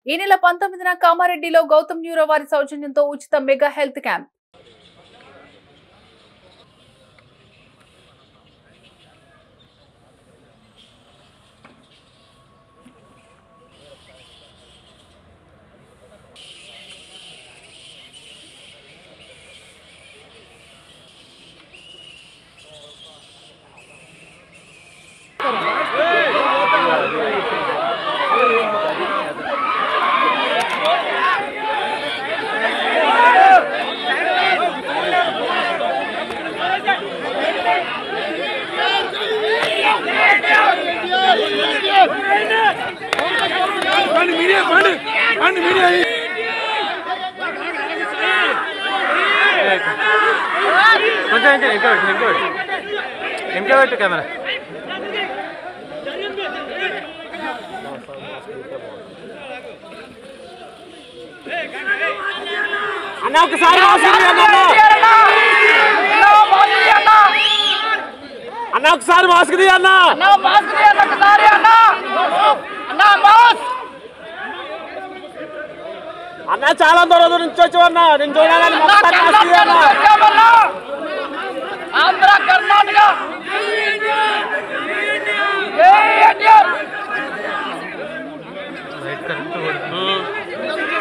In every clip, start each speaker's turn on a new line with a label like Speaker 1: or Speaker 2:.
Speaker 1: ఈ నెల పంతొమ్మిదిన కామారెడ్డిలో గౌతమ్ న్యూరో వారి సౌజన్యంతో ఉచిత మెగా హెల్త్ క్యాంప్
Speaker 2: పండి మీడియా పండి పండి మీడియా
Speaker 3: కొంచెం ఇంకా ఇంకా పెట్టు ఇంకా పెట్టు ఇంకా పెట్టు కెమెరా
Speaker 2: అన్న ఒకసారి మాస్క్ తీయి అన్న అన్న ఒకసారి మాస్క్ తీ అన్న అన్న చాలా దూరం నుంచి వచ్చావు అన్న నేను చూడాలని మొత్తం మాస్క్ తీ అన్న
Speaker 4: ఆంధ్ర కర్ణాటక
Speaker 3: రైట్ కరెక్ట్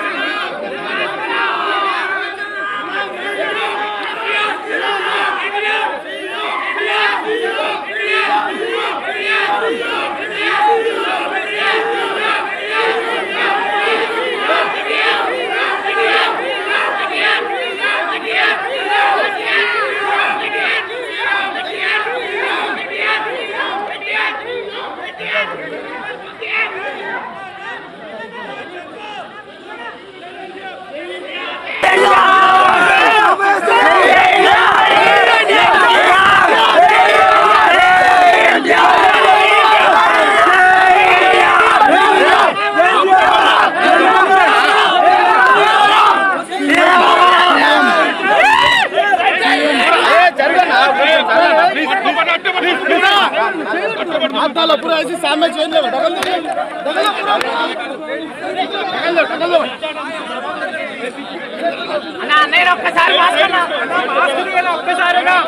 Speaker 4: నేను ఒక్కసారి మాస్క్ అన్నా. మాస్క్ తీయనా ఒక్కసారిగా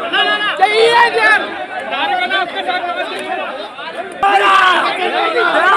Speaker 4: చెయ్యి ఒక్కసారి